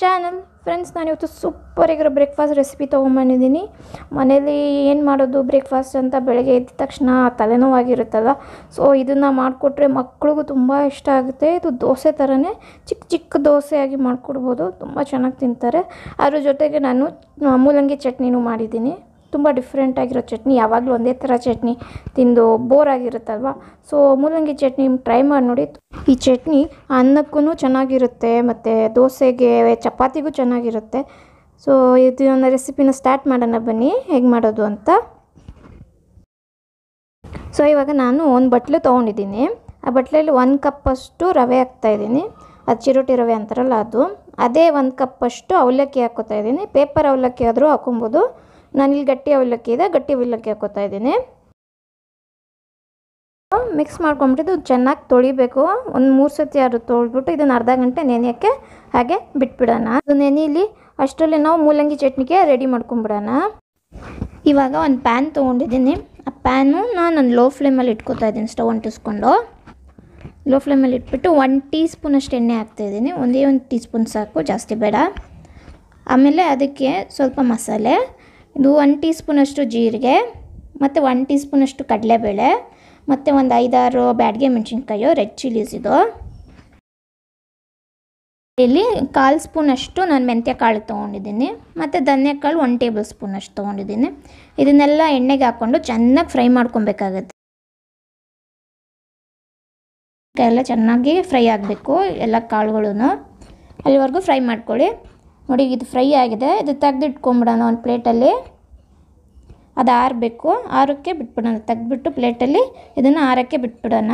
channel friends ನಾನಿವತ್ತು ಸೂಪರಾಗಿರೋ breakfast recipe ತೊಗೊಂಬಂದಿದ್ದೀನಿ ಮನೇಲಿ ಏನು ಮಾಡೋದು ಬ್ರೇಕ್ಫಾಸ್ಟ್ ಅಂತ ಬೆಳಗ್ಗೆ ಎದ್ದ ತಕ್ಷಣ ತಲೆನೋವಾಗಿರುತ್ತಲ್ಲ ಸೊ ಇದನ್ನು ಮಾಡಿಕೊಟ್ರೆ ಮಕ್ಳಿಗೂ ತುಂಬ ಇಷ್ಟ ಆಗುತ್ತೆ ಇದು ದೋಸೆ ಥರನೇ ಚಿಕ್ಕ ಚಿಕ್ಕ ದೋಸೆಯಾಗಿ ಮಾಡಿಕೊಡ್ಬೋದು ತುಂಬ ಚೆನ್ನಾಗಿ ತಿಂತಾರೆ ಅದ್ರ ಜೊತೆಗೆ ನಾನು ಆ, ಮೂಲಂಗಿ ಚಟ್ನಿನೂ ಮಾಡಿದ್ದೀನಿ ತುಂಬ ಡಿಫ್ರೆಂಟ್ ಆಗಿರೋ ಚಟ್ನಿ ಯಾವಾಗಲೂ ಒಂದೇ ಥರ ಚಟ್ನಿ ತಿಂದು ಬೋರ್ ಆಗಿರುತ್ತಲ್ವ ಸೊ ಮೂಲಂಗಿ ಚಟ್ನಿ ಟ್ರೈ ಮಾಡಿ ನೋಡಿ ಈ ಚಟ್ನಿ ಅನ್ನಕ್ಕೂ ಚೆನ್ನಾಗಿರುತ್ತೆ ಮತ್ತು ದೋಸೆಗೆ ಚಪಾತಿಗೂ ಚೆನ್ನಾಗಿರುತ್ತೆ ಸೊ ಇದನ್ನ ರೆಸಿಪಿನ ಸ್ಟಾರ್ಟ್ ಮಾಡೋಣ ಬನ್ನಿ ಹೇಗೆ ಮಾಡೋದು ಅಂತ ಸೊ ಇವಾಗ ನಾನು ಒಂದು ಬಟ್ಲು ತೊಗೊಂಡಿದ್ದೀನಿ ಆ ಬಟ್ಲಲ್ಲಿ ಒಂದು ಕಪ್ಪಷ್ಟು ರವೆ ಹಾಕ್ತಾಯಿದ್ದೀನಿ ಅದು ಚಿರೋಟಿ ರವೆ ಅಂತಾರಲ್ಲ ಅದು ಅದೇ ಒಂದು ಕಪ್ಪಷ್ಟು ಅವಲಕ್ಕಿ ಹಾಕ್ಕೋತಾ ಇದ್ದೀನಿ ಪೇಪರ್ ಅವಲಕ್ಕಿ ಆದರೂ ಹಾಕೊಬೋದು ನಾನಿಲ್ಲಿ ಗಟ್ಟಿ ಅವಲಕ್ಕಿ ಇದೆ ಗಟ್ಟಿ ಅವಲಕ್ಕಿ ಹಾಕ್ಕೋತಾ ಇದ್ದೀನಿ ಮಿಕ್ಸ್ ಮಾಡ್ಕೊಂಬಿಟ್ಟು ಇದು ಚೆನ್ನಾಗಿ ತೊಳಿಬೇಕು ಒಂದು ಮೂರು ಸತಿ ಅದು ತೊಳೆದ್ಬಿಟ್ಟು ಇದನ್ನು ಅರ್ಧ ಗಂಟೆ ನೆನೆಯೋಕ್ಕೆ ಹಾಗೆ ಬಿಟ್ಬಿಡೋಣ ಅದು ನೆನೆಯಲ್ಲಿ ಅಷ್ಟರಲ್ಲಿ ನಾವು ಮೂಲಂಗಿ ಚಟ್ನಿಗೆ ರೆಡಿ ಮಾಡ್ಕೊಂಬಿಡೋಣ ಇವಾಗ ಒಂದು ಪ್ಯಾನ್ ತೊಗೊಂಡಿದ್ದೀನಿ ಆ ಪ್ಯಾನು ನಾನು ಲೋ ಫ್ಲೇಮಲ್ಲಿ ಇಟ್ಕೊತಾ ಇದ್ದೀನಿ ಸ್ಟವ್ ಅಂಟಿಸ್ಕೊಂಡು ಲೋ ಫ್ಲೇಮಲ್ಲಿ ಇಟ್ಬಿಟ್ಟು ಒನ್ ಟೀ ಸ್ಪೂನಷ್ಟು ಎಣ್ಣೆ ಹಾಕ್ತಾಯಿದ್ದೀನಿ ಒಂದೇ ಒಂದು ಟೀ ಸ್ಪೂನ್ ಸಾಕು ಜಾಸ್ತಿ ಬೇಡ ಆಮೇಲೆ ಅದಕ್ಕೆ ಸ್ವಲ್ಪ ಮಸಾಲೆ ಇದು ಒನ್ ಟೀ ಸ್ಪೂನಷ್ಟು ಜೀರಿಗೆ ಮತ್ತು ಒನ್ ಟೀ ಸ್ಪೂನಷ್ಟು ಕಡಲೆಬೇಳೆ ಮತ್ತು ಒಂದು ಐದಾರು ಬ್ಯಾಡ್ಗೆ ಮೆಣಸಿನ್ಕಾಯು ರೆಡ್ ಚಿಲ್ಲೀಸ್ ಇದು ಇಲ್ಲಿ ಕಾಲು ಸ್ಪೂನಷ್ಟು ನಾನು ಮೆಂತ್ಯ ಕಾಳು ತೊಗೊಂಡಿದ್ದೀನಿ ಮತ್ತು ಧನ್ಯಕಾಳು ಒನ್ ಟೇಬಲ್ ಸ್ಪೂನಷ್ಟು ತೊಗೊಂಡಿದ್ದೀನಿ ಇದನ್ನೆಲ್ಲ ಎಣ್ಣೆಗೆ ಹಾಕ್ಕೊಂಡು ಚೆನ್ನಾಗಿ ಫ್ರೈ ಮಾಡ್ಕೊಬೇಕಾಗತ್ತೆ ಎಲ್ಲ ಚೆನ್ನಾಗಿ ಫ್ರೈ ಆಗಬೇಕು ಎಲ್ಲ ಕಾಳುಗಳೂ ಅಲ್ಲಿವರೆಗೂ ಫ್ರೈ ಮಾಡ್ಕೊಳ್ಳಿ ನೋಡಿ ಇದು ಫ್ರೈ ಆಗಿದೆ ಇದು ತೆಗೆದಿಟ್ಕೊಂಬಿಡೋಣ ಒಂದು ಪ್ಲೇಟಲ್ಲಿ ಅದು ಆರಬೇಕು ಆರಕ್ಕೆ ಬಿಟ್ಬಿಡೋಣ ತೆಗೆದ್ಬಿಟ್ಟು ಪ್ಲೇಟಲ್ಲಿ ಇದನ್ನು ಆರಕ್ಕೆ ಬಿಟ್ಬಿಡೋಣ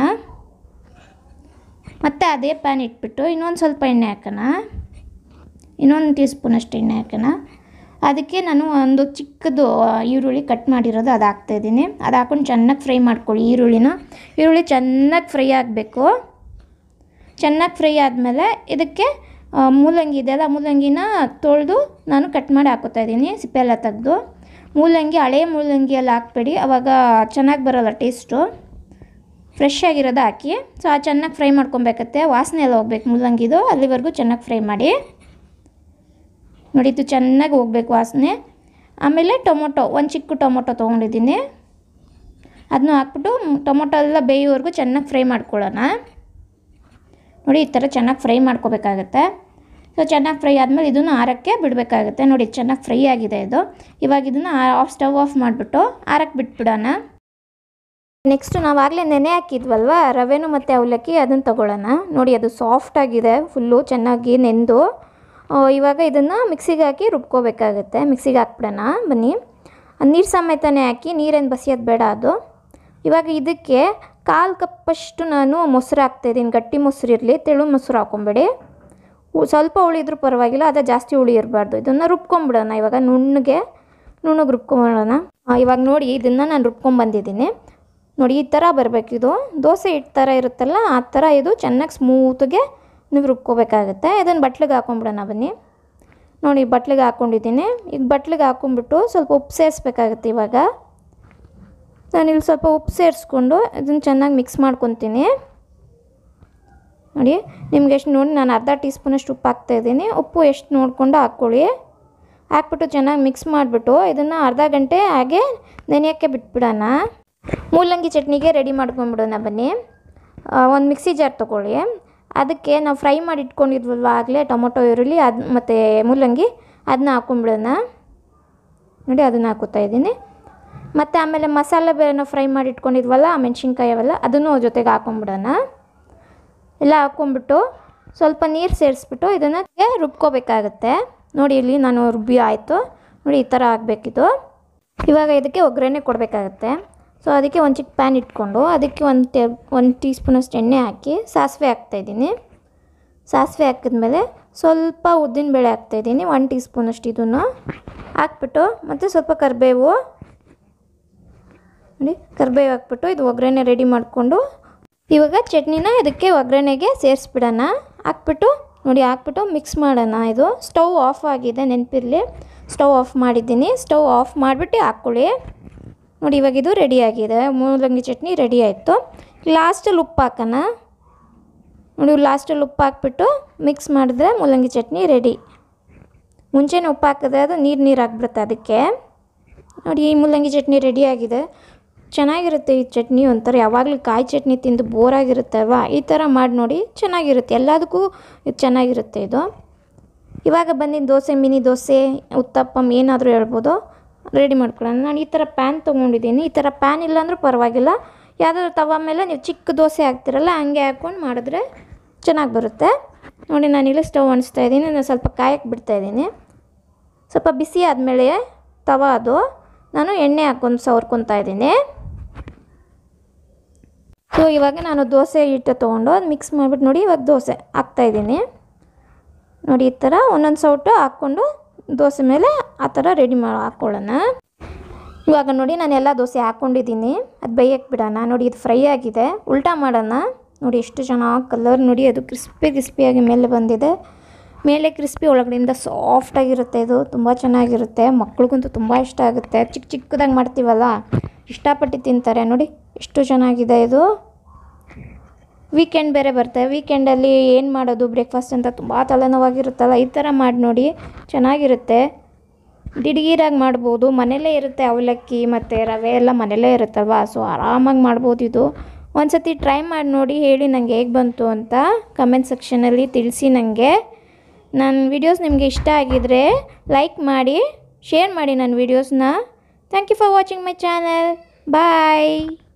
ಮತ್ತು ಅದೇ ಪ್ಯಾನ್ ಇಟ್ಬಿಟ್ಟು ಇನ್ನೊಂದು ಸ್ವಲ್ಪ ಎಣ್ಣೆ ಹಾಕೋಣ ಇನ್ನೊಂದು ಟೀ ಸ್ಪೂನಷ್ಟು ಎಣ್ಣೆ ಹಾಕೋಣ ಅದಕ್ಕೆ ನಾನು ಒಂದು ಚಿಕ್ಕದು ಈರುಳ್ಳಿ ಕಟ್ ಮಾಡಿರೋದು ಅದು ಹಾಕ್ತಾಯಿದ್ದೀನಿ ಅದು ಹಾಕೊಂಡು ಚೆನ್ನಾಗಿ ಫ್ರೈ ಮಾಡ್ಕೊಳ್ಳಿ ಈರುಳ್ಳಿನ ಈರುಳ್ಳಿ ಚೆನ್ನಾಗಿ ಫ್ರೈ ಆಗಬೇಕು ಚೆನ್ನಾಗಿ ಫ್ರೈ ಆದಮೇಲೆ ಇದಕ್ಕೆ ಆ, ಮೂಲಂಗಿ ಇದೆಯಲ್ಲ ಮೂಲಂಗಿನ ತೊಳೆದು ನಾನು ಕಟ್ ಮಾಡಿ ಹಾಕೋತಾ ಇದ್ದೀನಿ ಸಿಪ್ಪೆ ಎಲ್ಲ ತೆಗೆದು ಮೂಲಂಗಿ ಹಳೆ ಮೂಲಂಗಿ ಎಲ್ಲ ಹಾಕ್ಬೇಡಿ ಅವಾಗ ಚೆನ್ನಾಗಿ ಬರೋಲ್ಲ ಟೇಸ್ಟು ಫ್ರೆಶ್ ಆಗಿರೋದು ಹಾಕಿ ಸೊ ಅದು ಚೆನ್ನಾಗಿ ಫ್ರೈ ಮಾಡ್ಕೊಬೇಕತ್ತೆ ವಾಸನೆ ಎಲ್ಲ ಹೋಗ್ಬೇಕು ಮೂಲಂಗಿದು ಅಲ್ಲಿವರೆಗೂ ಚೆನ್ನಾಗಿ ಫ್ರೈ ಮಾಡಿ ನೋಡಿ ಇದು ಚೆನ್ನಾಗಿ ಹೋಗ್ಬೇಕು ವಾಸನೆ ಆಮೇಲೆ ಟೊಮೊಟೊ ಒಂದು ಚಿಕ್ಕ ಟೊಮೊಟೊ ತೊಗೊಂಡಿದ್ದೀನಿ ಅದನ್ನು ಹಾಕ್ಬಿಟ್ಟು ಟೊಮೊಟೊ ಎಲ್ಲ ಬೇಯೋವರೆಗೂ ಚೆನ್ನಾಗಿ ಫ್ರೈ ಮಾಡ್ಕೊಳ್ಳೋಣ ನೋಡಿ ಈ ಥರ ಚೆನ್ನಾಗಿ ಫ್ರೈ ಮಾಡ್ಕೋಬೇಕಾಗತ್ತೆ ಸೊ ಚೆನ್ನಾಗಿ ಫ್ರೈ ಆದಮೇಲೆ ಇದನ್ನು ಆರಕ್ಕೆ ಬಿಡಬೇಕಾಗುತ್ತೆ ನೋಡಿ ಚೆನ್ನಾಗಿ ಫ್ರೈ ಆಗಿದೆ ಇದು ಇವಾಗ ಇದನ್ನು ಆಫ್ ಸ್ಟವ್ ಆಫ್ ಮಾಡಿಬಿಟ್ಟು ಆರಕ್ಕೆ ಬಿಟ್ಬಿಡೋಣ ನೆಕ್ಸ್ಟ್ ನಾವಾಗಲೇ ನೆನೆ ಹಾಕಿದ್ವಲ್ವ ರವೆನೂ ಮತ್ತು ಅವಲಕ್ಕಿ ಅದನ್ನು ತಗೊಳ್ಳೋಣ ನೋಡಿ ಅದು ಸಾಫ್ಟ್ ಆಗಿದೆ ಫುಲ್ಲು ಚೆನ್ನಾಗಿ ನೆಂದು ಆ, ಇವಾಗ ಇದನ್ನು ಮಿಕ್ಸಿಗೆ ಹಾಕಿ ರುಬ್ಕೋಬೇಕಾಗುತ್ತೆ ಮಿಕ್ಸಿಗೆ ಹಾಕ್ಬಿಡೋಣ ಬನ್ನಿ ನೀರು ಸಮೇತನೇ ಹಾಕಿ ನೀರೇನು ಬಸಿಯೋದು ಬೇಡ ಅದು ಇವಾಗ ಇದಕ್ಕೆ ಕಾಲು ಕಪ್ಪಷ್ಟು ನಾನು ಮೊಸರು ಹಾಕ್ತಾಯಿದ್ದೀನಿ ಗಟ್ಟಿ ಮೊಸರು ಇರಲಿ ತೆಳು ಮೊಸರು ಹಾಕ್ಕೊಂಬೇಡಿ ಉ- ಸ್ವಲ್ಪ ಉಳಿದ್ರೂ ಪರವಾಗಿಲ್ಲ ಅದೇ ಜಾಸ್ತಿ ಹುಳಿ ಇರಬಾರ್ದು ಇದನ್ನು ರುಬ್ಕೊಂಬಿಡೋಣ ಇವಾಗ ನುಣ್ಣಗೆ ನುಣ್ಣಗೆ ರುಬ್ಕೊಂಬಿಡೋಣ ಆ, ಇವಾಗ ನೋಡಿ ಇದನ್ನು ನಾನು ರುಬ್ಕೊಂಬಂದಿದ್ದೀನಿ ನೋಡಿ ಈ ಥರ ಬರಬೇಕು ಇದು ದೋಸೆ ಹಿಟ್ಟು ಥರ ಇರುತ್ತಲ್ಲ ಆ ಥರ ಇದು ಚೆನ್ನಾಗಿ ಸ್ಮೂತ್ಗೆ ನೀವು ರುಬ್ಕೋಬೇಕಾಗುತ್ತೆ ಇದನ್ನು ಬಟ್ಲಿಗೆ ಹಾಕೊಂಬಿಡೋಣ ಬನ್ನಿ ನೋಡಿ ಬಟ್ಲಿಗೆ ಹಾಕ್ಕೊಂಡಿದ್ದೀನಿ ಈಗ ಬಟ್ಲಿಗೆ ಹಾಕ್ಕೊಂಬಿಟ್ಟು ಸ್ವಲ್ಪ ಉಪ್ಪು ಸೇರಿಸ್ಬೇಕಾಗುತ್ತೆ ಇವಾಗ ನಾನಿಲ್ಲಿ ಸ್ವಲ್ಪ ಉಪ್ಪು ಸೇರಿಸ್ಕೊಂಡು ಇದನ್ನು ಚೆನ್ನಾಗಿ ಮಿಕ್ಸ್ ಮಾಡ್ಕೊತೀನಿ ನೋಡಿ ನಿಮ್ಗೆ ಎಷ್ಟು ನೋಡಿ ನಾನು ಅರ್ಧ ಟೀ ಸ್ಪೂನಷ್ಟು ಉಪ್ಪು ಹಾಕ್ತಾಯಿದ್ದೀನಿ ಉಪ್ಪು ಎಷ್ಟು ನೋಡಿಕೊಂಡು ಹಾಕ್ಕೊಳ್ಳಿ ಹಾಕ್ಬಿಟ್ಟು ಚೆನ್ನಾಗಿ ಮಿಕ್ಸ್ ಮಾಡಿಬಿಟ್ಟು ಇದನ್ನು ಅರ್ಧ ಗಂಟೆ ಹಾಗೆ ನೆನೆಯೋಕ್ಕೆ ಬಿಟ್ಬಿಡೋಣ ಮೂಲಂಗಿ ಚಟ್ನಿಗೆ ರೆಡಿ ಮಾಡ್ಕೊಂಬಿಡೋಣ ಬನ್ನಿ ಒಂದು ಮಿಕ್ಸಿ ಜಾರ್ ತೊಗೊಳ್ಳಿ ಅದಕ್ಕೆ ನಾವು ಫ್ರೈ ಮಾಡಿ ಇಟ್ಕೊಂಡಿದ್ವಲ್ವ ಆಗಲೇ ಟೊಮೊಟೊ ಈರುಳ್ಳಿ ಅದು ಮತ್ತು ಮೂಲಂಗಿ ಅದನ್ನ ಹಾಕ್ಕೊಂಬಿಡೋಣ ನೋಡಿ ಅದನ್ನು ಹಾಕೋತಾ ಇದ್ದೀನಿ ಮತ್ತು ಆಮೇಲೆ ಮಸಾಲೆ ಬೇರೆ ಫ್ರೈ ಮಾಡಿ ಇಟ್ಕೊಂಡಿದ್ವಲ್ಲ ಮೆಣಸಿನ್ಕಾಯಿ ಅವೆಲ್ಲ ಅದನ್ನು ಜೊತೆಗೆ ಹಾಕ್ಕೊಂಬಿಡೋಣ ಎಲ್ಲ ಹಾಕ್ಕೊಂಬಿಟ್ಟು ಸ್ವಲ್ಪ ನೀರು ಸೇರಿಸ್ಬಿಟ್ಟು ಇದನ್ನು ರುಬ್ಕೋಬೇಕಾಗತ್ತೆ ನೋಡಿ ಇಲ್ಲಿ ನಾನು ರುಬ್ಬಿ ಆಯಿತು ನೋಡಿ ಈ ಥರ ಆಗಬೇಕಿದು ಇವಾಗ ಇದಕ್ಕೆ ಒಗ್ಗರಣೆ ಕೊಡಬೇಕಾಗತ್ತೆ ಸೊ ಅದಕ್ಕೆ ಒಂದು ಚಿಕ್ಕ ಪ್ಯಾನ್ ಇಟ್ಕೊಂಡು ಅದಕ್ಕೆ ಒಂದು ಟೇ ಒಂದು ಟೀ ಸ್ಪೂನಷ್ಟು ಎಣ್ಣೆ ಹಾಕಿ ಸಾಸಿವೆ ಹಾಕ್ತಾಯಿದ್ದೀನಿ ಸಾಸಿವೆ ಹಾಕಿದ್ಮೇಲೆ ಸ್ವಲ್ಪ ಉದ್ದಿನಬೇಳೆ ಹಾಕ್ತಾಯಿದ್ದೀನಿ ಒನ್ ಟೀ ಸ್ಪೂನಷ್ಟು ಇದನ್ನು ಹಾಕ್ಬಿಟ್ಟು ಮತ್ತು ಸ್ವಲ್ಪ ಕರಿಬೇವು ನೋಡಿ ಕರಿಬೇವು ಹಾಕ್ಬಿಟ್ಟು ಇದು ಒಗ್ಗರಣೆ ರೆಡಿ ಮಾಡಿಕೊಂಡು ಇವಾಗ ಚಟ್ನಿನ ಇದಕ್ಕೆ ಒಗ್ಗರಣೆಗೆ ಸೇರಿಸ್ಬಿಡೋಣ ಹಾಕ್ಬಿಟ್ಟು ನೋಡಿ ಹಾಕ್ಬಿಟ್ಟು ಮಿಕ್ಸ್ ಮಾಡೋಣ ಇದು ಸ್ಟವ್ ಆಫ್ ಆಗಿದೆ ನೆನಪಿರಲಿ ಸ್ಟವ್ ಆಫ್ ಮಾಡಿದ್ದೀನಿ ಸ್ಟವ್ ಆಫ್ ಮಾಡಿಬಿಟ್ಟು ಹಾಕ್ಕೊಳ್ಳಿ ನೋಡಿ ಇವಾಗ ಇದು ರೆಡಿ ಆಗಿದೆ ಮೂಲಂಗಿ ಚಟ್ನಿ ರೆಡಿ ಆಯಿತು ಲಾಸ್ಟಲ್ಲಿ ಉಪ್ಪು ಹಾಕೋಣ ನೋಡಿ ಲಾಸ್ಟಲ್ಲಿ ಉಪ್ಪು ಹಾಕ್ಬಿಟ್ಟು ಮಿಕ್ಸ್ ಮಾಡಿದ್ರೆ ಮೂಲಂಗಿ ಚಟ್ನಿ ರೆಡಿ ಮುಂಚೆನೇ ಉಪ್ಪು ಹಾಕಿದ್ರೆ ಅದು ನೀರು ನೀರು ಆಗಿಬಿಡುತ್ತೆ ಅದಕ್ಕೆ ನೋಡಿ ಈ ಮುಲ್ಲಂಗಿ ಚಟ್ನಿ ರೆಡಿಯಾಗಿದೆ ಚೆನ್ನಾಗಿರುತ್ತೆ ಈ ಚಟ್ನಿ ಒಂಥರ ಯಾವಾಗಲೂ ಕಾಯಿ ಚಟ್ನಿ ತಿಂದು ಬೋರ್ ಆಗಿರುತ್ತೆ ಅಲ್ವಾ ಈ ಥರ ಮಾಡಿ ನೋಡಿ ಚೆನ್ನಾಗಿರುತ್ತೆ ಎಲ್ಲದಕ್ಕೂ ಇದು ಚೆನ್ನಾಗಿರುತ್ತೆ ಇದು ಇವಾಗ ಬಂದಿದ್ದು ದೋಸೆ ಮಿನಿ ದೋಸೆ ಉತ್ತಪ್ಪಂ ಏನಾದರೂ ಹೇಳ್ಬೋದು ರೆಡಿ ಮಾಡ್ಕೊಳ್ಳೋಣ ನಾನು ಈ ಥರ ಪ್ಯಾನ್ ತೊಗೊಂಡಿದ್ದೀನಿ ಈ ಥರ ಪ್ಯಾನ್ ಇಲ್ಲಾಂದ್ರೂ ಪರವಾಗಿಲ್ಲ ಯಾವುದಾದ್ರು ತವ ಮೇಲೆ ನೀವು ಚಿಕ್ಕ ದೋಸೆ ಹಾಕ್ತಿರಲ್ಲ ಹಂಗೆ ಹಾಕ್ಕೊಂಡು ಮಾಡಿದ್ರೆ ಚೆನ್ನಾಗಿ ಬರುತ್ತೆ ನೋಡಿ ನಾನು ಇಲ್ಲಿ ಸ್ಟವ್ ಅಣಿಸ್ತಾ ಇದ್ದೀನಿ ನಾನು ಸ್ವಲ್ಪ ಕಾಯಕ್ಕೆ ಬಿಡ್ತಾ ಇದ್ದೀನಿ ಸ್ವಲ್ಪ ಬಿಸಿ ಆದಮೇಲೆ ತವ ಅದು ನಾನು ಎಣ್ಣೆ ಹಾಕ್ಕೊಂಡು ಸವರ್ಕೊತಾ ಇದ್ದೀನಿ ಸೊ ಇವಾಗ ನಾನು ದೋಸೆ ಹಿಟ್ಟು ತೊಗೊಂಡು ಅದು ಮಿಕ್ಸ್ ಮಾಡಿಬಿಟ್ಟು ನೋಡಿ ಇವಾಗ ದೋಸೆ ಹಾಕ್ತಾಯಿದ್ದೀನಿ ನೋಡಿ ಈ ಥರ ಒಂದೊಂದು ಸೌಟು ಹಾಕ್ಕೊಂಡು ದೋಸೆ ಮೇಲೆ ಆ ಥರ ರೆಡಿ ಮಾಡಿ ಹಾಕ್ಕೊಳ್ಳೋಣ ಇವಾಗ ನೋಡಿ ನಾನು ಎಲ್ಲ ದೋಸೆ ಹಾಕ್ಕೊಂಡಿದ್ದೀನಿ ಅದು ಬೇಯಕ್ಕೆ ಬಿಡೋಣ ನೋಡಿ ಇದು ಫ್ರೈ ಆಗಿದೆ ಉಲ್ಟಾ ಮಾಡೋಣ ನೋಡಿ ಎಷ್ಟು ಚೆನ್ನಾಗಿ ಕಲರ್ ನೋಡಿ ಅದು ಕ್ರಿಸ್ಪಿ ಕ್ರಿಸ್ಪಿಯಾಗಿ ಮೇಲೆ ಬಂದಿದೆ ಮೇಲೆ ಕ್ರಿಸ್ಪಿ ಒಳಗಡೆಯಿಂದ ಸಾಫ್ಟಾಗಿರುತ್ತೆ ಇದು ತುಂಬ ಚೆನ್ನಾಗಿರುತ್ತೆ ಮಕ್ಳಿಗಂತೂ ತುಂಬ ಇಷ್ಟ ಆಗುತ್ತೆ ಚಿಕ್ಕ ಚಿಕ್ಕದಾಗಿ ಮಾಡ್ತೀವಲ್ಲ ಇಷ್ಟಪಟ್ಟು ತಿಂತಾರೆ ನೋಡಿ ಎಷ್ಟು ಚೆನ್ನಾಗಿದೆ ಇದು ವೀಕೆಂಡ್ ಬೇರೆ ಬರ್ತವೆ ವೀಕೆಂಡಲ್ಲಿ ಏನು ಮಾಡೋದು ಬ್ರೇಕ್ಫಾಸ್ಟ್ ಅಂತ ತುಂಬ ತಲೆನೋವಾಗಿರುತ್ತಲ್ಲ ಈ ಥರ ಮಾಡಿ ನೋಡಿ ಚೆನ್ನಾಗಿರುತ್ತೆ ದಿಢೀರಾಗಿ ಮಾಡ್ಬೋದು ಮನೇಲೇ ಇರುತ್ತೆ ಅವಲಕ್ಕಿ ಮತ್ತು ರವೆ ಎಲ್ಲ ಮನೇಲೇ ಇರುತ್ತಲ್ವ ಸೊ ಆರಾಮಾಗಿ ಮಾಡ್ಬೋದು ಇದು ಒಂದು ಸತಿ ಟ್ರೈ ಮಾಡಿ ನೋಡಿ ಹೇಳಿ ನನಗೆ ಹೇಗೆ ಬಂತು ಅಂತ ಕಮೆಂಟ್ ಸೆಕ್ಷನಲ್ಲಿ ತಿಳಿಸಿ ನನಗೆ ನನ್ನ ವಿಡಿಯೋಸ್ ನಿಮಗೆ ಇಷ್ಟ ಆಗಿದರೆ ಲೈಕ್ ಮಾಡಿ ಶೇರ್ ಮಾಡಿ ನನ್ನ ವಿಡಿಯೋಸ್ನ thank you for watching my channel bye